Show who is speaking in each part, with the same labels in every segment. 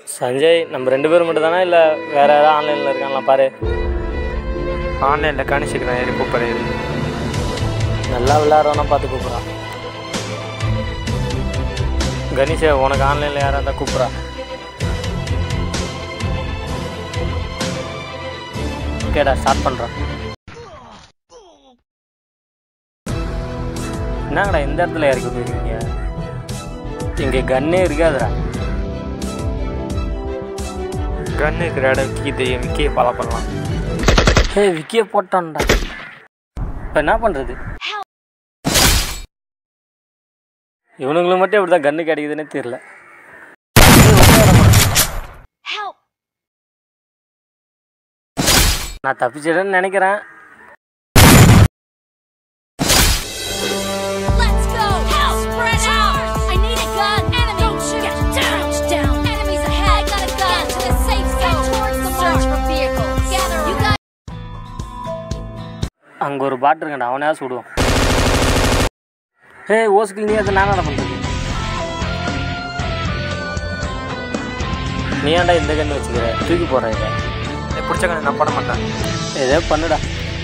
Speaker 1: சஞ்சய் நம்ம ரெண்டு பேரும் மட்டும் தானே இல்லை வேற யாராவது ஆன்லைனில் இருக்காங்களா பாரு
Speaker 2: ஆன்லைனில் கணிச்சிக்கிறேன் ஏறி கூப்பிட்றேன்
Speaker 1: நல்லா விளையாடுறவனா பார்த்து கூப்பிட்றான் கணேஷ் உனக்கு ஆன்லைனில் யாராக இருந்தால் கூப்பிட்றா ஓகேடா ஸ்டார்ட் பண்ணுறான் என்னங்கடா இந்த இடத்துல இறக்கி விட்டுருக்கீங்க இங்கே கன்னே இருக்காதுடா
Speaker 2: கன் இருக்கிற இடம் விக்கி தெரியும் விக்கியை ஃபாலோ பண்ணலாம்
Speaker 1: ஏய் விக்கியை போட்டான்டா இப்போ என்ன பண்ணுறது இவனுங்களுக்கு மட்டும் எப்படி தான் கன்று கிடைக்குதுன்னே தெரியல நான் தப்பிச்சிடன்னு நினைக்கிறேன்
Speaker 3: Let's go! Help! Spread out! I need a gun! Enemy! Don't shoot! Get down! down! Enemies ahead! I got a gun! Get to the safe zone! towards the Search for vehicles! Gather You got
Speaker 1: அங்கே ஒரு பாட்டு இருக்கேன்டா அவனையா சுடுவான் ஏய் ஓசுக்கு நீ அதை நான் என்ன பண்ணுறது நீ ஏன்டா இந்த கன்று வச்சுக்கிற தூக்கி போடுற இதை
Speaker 2: பிடிச்ச கண்ணு நான் போட மாட்டேன்
Speaker 1: ஏதோ பண்ணுடா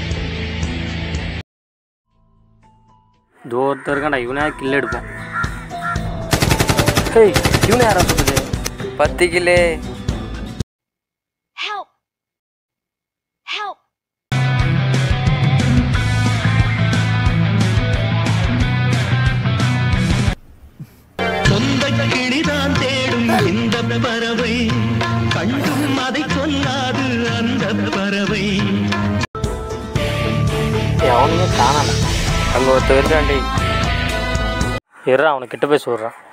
Speaker 1: தூரத்தில் இருக்கான்டா இவனே கில் எடுப்போம் ஏய் இவனை யாரா சொல்லுது
Speaker 2: பத்து கிலோ
Speaker 3: Help! Help!
Speaker 4: சொந்த கிளிதான் தேடும் இந்த பறவை கண்டும் அதை சொல்லாது அந்த பறவை
Speaker 1: அவனுமே காணாம
Speaker 2: அங்கே ஒருத்தர் இருக்காண்டி
Speaker 1: இருறா அவனை கிட்ட போய் சொல்கிறான்